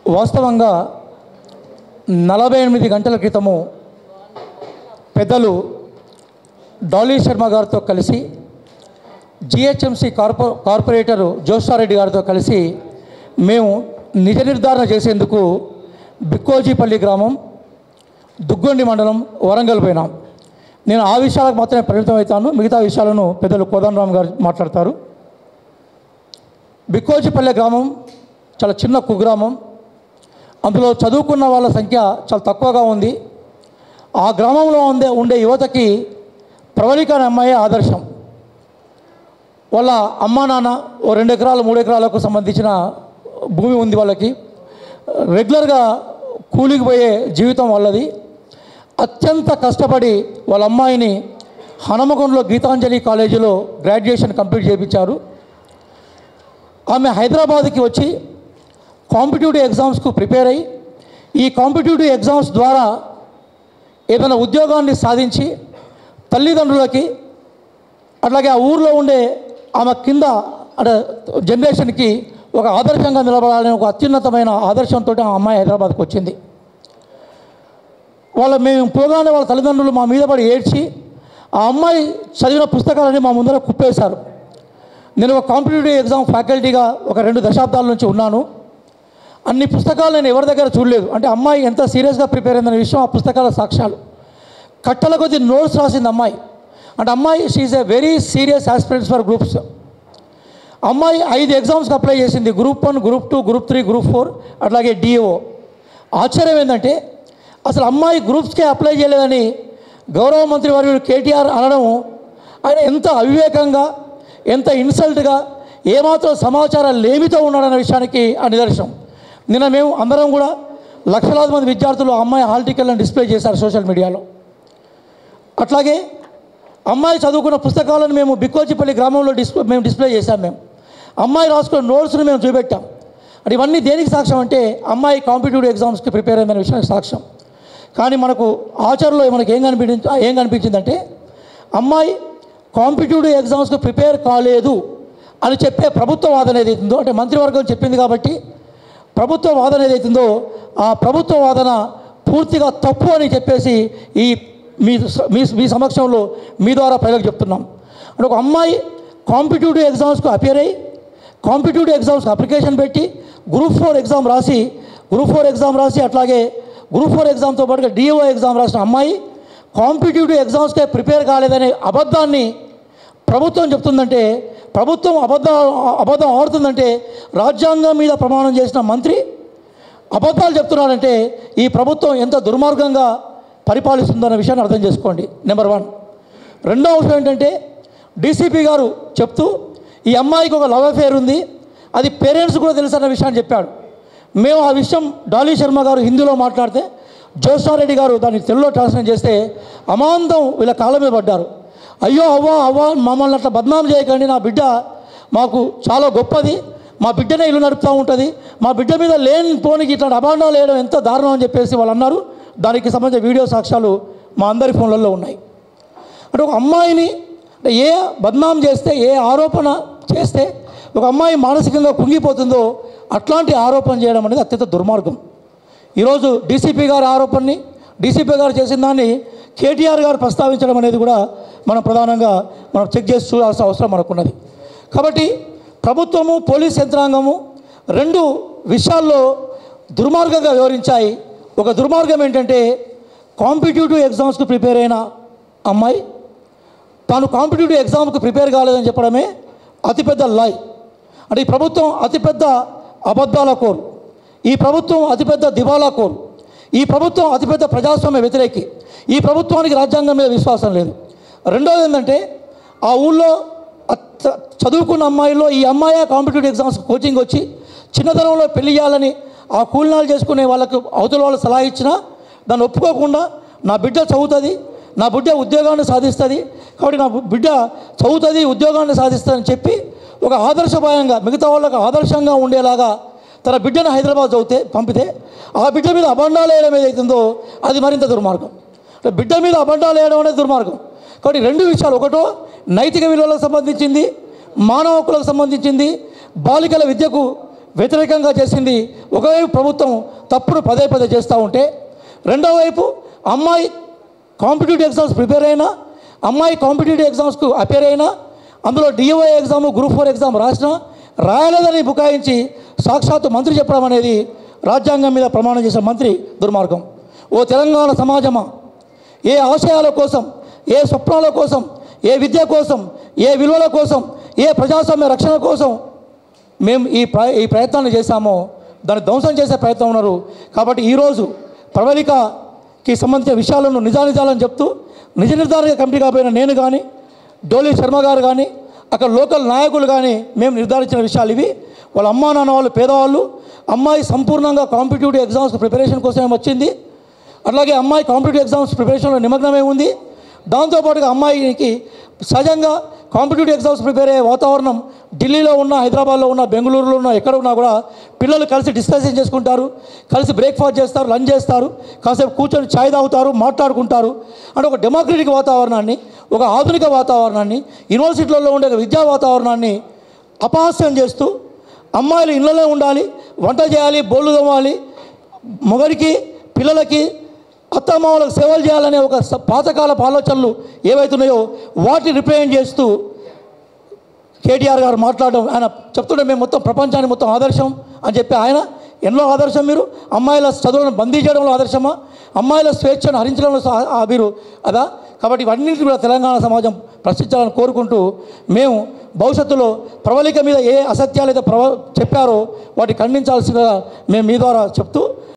వాస్తవంగా నలభై ఎనిమిది గంటల క్రితము పెద్దలు డాలీ శర్మ గారితో కలిసి జిహెచ్ఎంసి కార్పొ కార్పొరేటరు జోషారెడ్డి గారితో కలిసి మేము నిజ నిర్ధారణ చేసేందుకు బిక్కోజీపల్లి గ్రామం దుగ్గొండి మండలం వరంగల్ పోయినాం నేను ఆ విషయాలకు మాత్రమే పరిమితం అవుతాను మిగతా విషయాలను పెద్దలు కోదండరామ్ గారు మాట్లాడతారు బిక్కోజిపల్లె గ్రామం చాలా చిన్న కుగ్రామం అందులో చదువుకున్న వాళ్ళ సంఖ్య చాలా తక్కువగా ఉంది ఆ గ్రామంలో ఉండే ఉండే యువతకి ప్రవళిక అనే అమ్మాయి ఆదర్శం వాళ్ళ అమ్మా నాన్న ఓ రెండు ఎకరాలు మూడు ఎకరాలకు సంబంధించిన భూమి ఉంది వాళ్ళకి రెగ్యులర్గా కూలికి పోయే జీవితం వాళ్ళది అత్యంత కష్టపడి వాళ్ళ అమ్మాయిని హనుమకొండలో గీతాంజలి కాలేజీలో గ్రాడ్యుయేషన్ కంప్లీట్ చేయించారు ఆమె హైదరాబాద్కి వచ్చి కాంపిటేటివ్ ఎగ్జామ్స్కు ప్రిపేర్ అయ్యి ఈ కాంపిటేటివ్ ఎగ్జామ్స్ ద్వారా ఏదైనా ఉద్యోగాన్ని సాధించి తల్లిదండ్రులకి అట్లాగే ఆ ఊర్లో ఉండే ఆమె కింద అంటే జనరేషన్కి ఒక ఆదర్శంగా నిలబడాలని ఒక అత్యున్నతమైన ఆదర్శంతో ఆ అమ్మాయి హైదరాబాద్కి వచ్చింది వాళ్ళ మేము పోగానే వాళ్ళ తల్లిదండ్రులు మా మీద పడి ఏడ్చి ఆ అమ్మాయి చదివిన పుస్తకాలని మా ముందర కుప్పేశారు నేను ఒక కాంపిటేటివ్ ఎగ్జామ్ ఫ్యాకల్టీగా ఒక రెండు దశాబ్దాల నుంచి ఉన్నాను అన్ని పుస్తకాలు నేను ఎవరి దగ్గర చూడలేదు అంటే అమ్మాయి ఎంత సీరియస్గా ప్రిపేర్ అయిందనే విషయం ఆ పుస్తకాల సాక్ష్యాలు కట్టల కొద్ది నోట్స్ రాసింది అమ్మాయి అంటే అమ్మాయి she's a very serious aspirants for groups అమ్మాయి ఐదు ఎగ్జామ్స్కి అప్లై చేసింది group one group two group three group four అట్లాగే డిఓ ఆశ్చర్యం ఏంటంటే అసలు అమ్మాయి గ్రూప్స్కే అప్లై చేయలేదని గౌరవ మంత్రి వర్యుడు కేటీఆర్ అనడం ఆయన ఎంత అవివేకంగా ఎంత ఇన్సల్ట్గా ఏమాత్రం సమాచారం లేమితో ఉన్నాడన్న విషయానికి ఆ నిదర్శనం నిన్న మేము అందరం కూడా లక్షలాది మంది విద్యార్థులు ఆ అమ్మాయి హాల్ టికెట్లను డిస్ప్లే చేశారు సోషల్ మీడియాలో అట్లాగే అమ్మాయి చదువుకున్న పుస్తకాలను మేము బిక్కోచిపల్లి గ్రామంలో డిస్ప్లే మేము డిస్ప్లే చేశాం మేము అమ్మాయి రాసుకున్న నోట్స్ను మేము చూపెట్టాం అంటే ఇవన్నీ దేనికి సాక్ష్యం అంటే అమ్మాయి కాంపిటేటివ్ ఎగ్జామ్స్కి ప్రిపేర్ అయిందనే విషయానికి సాక్ష్యం కానీ మనకు ఆచరణలో మనకి ఏం కనిపించింది ఏం కనిపించిందంటే అమ్మాయి కాంపిటేటివ్ ఎగ్జామ్స్కి ప్రిపేర్ కాలేదు అని చెప్పే ప్రభుత్వ వాదన ఏదైతుందో అంటే మంత్రివర్గం చెప్పింది కాబట్టి ప్రభుత్వ వాదన ఏదైతుందో ఆ ప్రభుత్వ వాదన పూర్తిగా తప్పు అని చెప్పేసి ఈ మీ మీ మీ సమక్షంలో మీ ద్వారా ప్రజలకు చెప్తున్నాం అంటే ఒక అమ్మాయి కాంపిటేటివ్ ఎగ్జామ్స్కు అపేర్ అయ్యి కాంపిటేటివ్ ఎగ్జామ్స్కి అప్లికేషన్ పెట్టి గ్రూప్ ఫోర్ ఎగ్జామ్ రాసి గ్రూప్ ఫోర్ ఎగ్జామ్ రాసి అట్లాగే గ్రూప్ ఫోర్ ఎగ్జామ్తో పాటుగా డిఓ ఎగ్జామ్ రాసిన అమ్మాయి కాంపిటేటివ్ ఎగ్జామ్స్కే ప్రిపేర్ కాలేదనే అబద్ధాన్ని ప్రభుత్వం చెప్తుందంటే ప్రభుత్వం అబద్ధ అబద్ధం ఆడుతుందంటే రాజ్యాంగం మీద ప్రమాణం చేసిన మంత్రి అబద్ధాలు చెప్తున్నాడంటే ఈ ప్రభుత్వం ఎంత దుర్మార్గంగా పరిపాలిస్తుందన్న విషయాన్ని అర్థం చేసుకోండి నెంబర్ వన్ రెండో అంశం ఏంటంటే డీసీపీ గారు చెప్తూ ఈ అమ్మాయికి ఒక లవ్ అఫేర్ ఉంది అది పేరెంట్స్ కూడా తెలుసు అన్న విషయాన్ని చెప్పాడు మేము ఆ విషయం డాలీ శర్మ గారు హిందీలో మాట్లాడితే జోషారెడ్డి గారు దాన్ని తెలుగులో ట్రాన్స్లేట్ చేస్తే అమాంతం వీళ్ళ కాళ్ళ మీద పడ్డారు అయ్యో అవ్వా అవ్వా మమ్మల్ని అట్లా బద్నాం చేయకండి నా బిడ్డ మాకు చాలా గొప్పది మా బిడ్డనే ఇల్లు నడుపుతూ ఉంటుంది మా బిడ్డ మీద లేని పోనికి ఇట్లా అభాండాలు వేయడం ఎంత దారుణం అని చెప్పేసి వాళ్ళు అన్నారు దానికి సంబంధించిన వీడియో సాక్ష్యాలు మా అందరి ఫోన్లలో ఉన్నాయి అంటే ఒక అమ్మాయిని అంటే ఏ బద్నాం చేస్తే ఏ ఆరోపణ చేస్తే ఒక అమ్మాయి మానసికంగా కుంగిపోతుందో అట్లాంటి ఆరోపణ చేయడం అనేది అత్యంత దుర్మార్గం ఈరోజు డీసీపీ గారి ఆరోపణని డీసీపీ గారు చేసిన దాన్ని కేటీఆర్ గారు ప్రస్తావించడం అనేది కూడా మనం ప్రధానంగా మనం చెక్ చేసి చూడాల్సిన అవసరం మనకున్నది కాబట్టి ప్రభుత్వము పోలీస్ యంత్రాంగము రెండు విషయాల్లో దుర్మార్గంగా వివరించాయి ఒక దుర్మార్గం ఏంటంటే కాంపిటేటివ్ ఎగ్జామ్స్కి ప్రిపేర్ అయిన అమ్మాయి తాను కాంపిటేటివ్ ఎగ్జామ్కి ప్రిపేర్ కాలేదని చెప్పడమే అతిపెద్ద లాయ్ అంటే ఈ ప్రభుత్వం అతిపెద్ద అబద్ధాల కోరు ఈ ప్రభుత్వం అతిపెద్ద దివాలా కోరు ఈ ప్రభుత్వం అతిపెద్ద ప్రజాస్వామ్య వ్యతిరేకి ఈ ప్రభుత్వానికి రాజ్యాంగం మీద విశ్వాసం లేదు రెండోది ఏంటంటే ఆ ఊళ్ళో అత్త- చదువుకున్న అమ్మాయిలో ఈ అమ్మాయి కాంపిటేటివ్ ఎగ్జామ్స్ కోచింగ్ వచ్చి చిన్నతనంలో పెళ్లి చేయాలని ఆ కూలినాలు చేసుకునే వాళ్ళకు అవతల వాళ్ళు సలహా ఇచ్చినా దాన్ని ఒప్పుకోకుండా నా బిడ్డ చదువుతుంది నా బిడ్డ ఉద్యోగాన్ని సాధిస్తుంది కాబట్టి నా బిడ్డ చదువుతుంది ఉద్యోగాన్ని సాధిస్తుందని చెప్పి ఒక ఆదర్శపాయంగా మిగతా వాళ్ళకు ఆదర్శంగా ఉండేలాగా తన బిడ్డను హైదరాబాద్ చదివితే పంపితే ఆ బిడ్డ మీద అబండాలు వేయడం ఏదైతుందో అది మరింత దుర్మార్గం అంటే బిడ్డ మీద అబండాలు వేయడం అనేది దుర్మార్గం కాబట్టి రెండు విషయాలు ఒకటో నైతిక విలువలకు సంబంధించింది మానవ హక్కులకు సంబంధించింది బాలికల విద్యకు వ్యతిరేకంగా చేసింది ఒకవైపు ప్రభుత్వం తప్పును పదే పదే చేస్తూ ఉంటే రెండో వైపు అమ్మాయి కాంపిటేటివ్ ఎగ్జామ్స్ ప్రిపేర్ అయినా అమ్మాయి కాంపిటేటివ్ ఎగ్జామ్స్కు అపేర్ అయినా అందులో డిఓఐ ఎగ్జామ్ గ్రూప్ ఫోర్ ఎగ్జామ్ రాసినా రాయలేదని బుకాయించి సాక్షాత్తు మంత్రి చెప్పడం అనేది రాజ్యాంగం మీద ప్రమాణం చేసిన మంత్రి దుర్మార్గం ఓ తెలంగాణ సమాజమా ఏ ఆశయాల కోసం ఏ స్వప్నాల కోసం ఏ విద్య కోసం ఏ విలువల కోసం ఏ ప్రజాస్వామ్య రక్షణ కోసం మేము ఈ ప్ర ఈ ప్రయత్నాన్ని చేశామో దాన్ని ధ్వంసం చేసే ప్రయత్నం ఉన్నారు కాబట్టి ఈరోజు ప్రవళికకి సంబంధించిన విషయాలను నిజానిజాలను చెప్తూ నిజ నిర్ధారణ కమిటీ కాబోయిన నేను కానీ డోలీ శర్మ గారు కానీ అక్కడ లోకల్ నాయకులు కానీ మేము నిర్ధారించిన విషయాలు ఇవి వాళ్ళ అమ్మా నాన్న వాళ్ళు పేదవాళ్ళు అమ్మాయి సంపూర్ణంగా కాంపిటేటివ్ ఎగ్జామ్స్ ప్రిపరేషన్ కోసమే వచ్చింది అట్లాగే అమ్మాయి కాంపిటేటివ్ ఎగ్జామ్స్ ప్రిపరేషన్లో నిమగ్నమై ఉంది దాంతోపాటుగా అమ్మాయికి సహజంగా కాంపిటేటివ్ ఎగ్జామ్స్ ప్రిపేర్ అయ్యే వాతావరణం ఢిల్లీలో ఉన్న హైదరాబాద్లో ఉన్న బెంగళూరులో ఉన్న ఎక్కడ ఉన్నా కూడా పిల్లలు కలిసి డిస్కషన్ చేసుకుంటారు కలిసి బ్రేక్ఫాస్ట్ చేస్తారు లంచ్ చేస్తారు కాసేపు కూర్చొని ఛాయ్ తాగుతారు మాట్లాడుకుంటారు అంటే ఒక డెమోక్రటిక్ వాతావరణాన్ని ఒక ఆధునిక వాతావరణాన్ని యూనివర్సిటీలలో ఉండే ఒక విద్యా వాతావరణాన్ని అపహాస్యం చేస్తూ అమ్మాయిలు ఇళ్ళలో ఉండాలి వంట చేయాలి బోళ్ళు తోమాలి మొగడికి పిల్లలకి అత్తమామలకు సేవలు చేయాలనే ఒక స- పాతకాలపు ఆలోచనలు ఏవైతున్నాయో వాటిని రిప్రజెంట్ చేస్తూ కేటీఆర్ గారు మాట్లాడడం ఆయన చెప్తుంటే మేము మొత్తం ప్రపంచానికి మొత్తం ఆదర్శం అని చెప్పి ఆయన ఎన్నో ఆదర్శం మీరు అమ్మాయిల చదువులను బందీ చేయడంలో ఆదర్శమా అమ్మాయిల స్వేచ్ఛను హరించడంలో సా- ఆ మీరు అదా కాబట్టి ఇవన్నింటినీ కూడా తెలంగాణ సమాజం ప్రశ్నించాలని కోరుకుంటూ మేము భవిష్యత్తులో ప్రవళిక మీద ఏ అసత్యాలు అయితే ప్రవ చెప్పారో వాటి ఖండించాల్సిందిగా మేము మీ ద్వారా చెప్తూ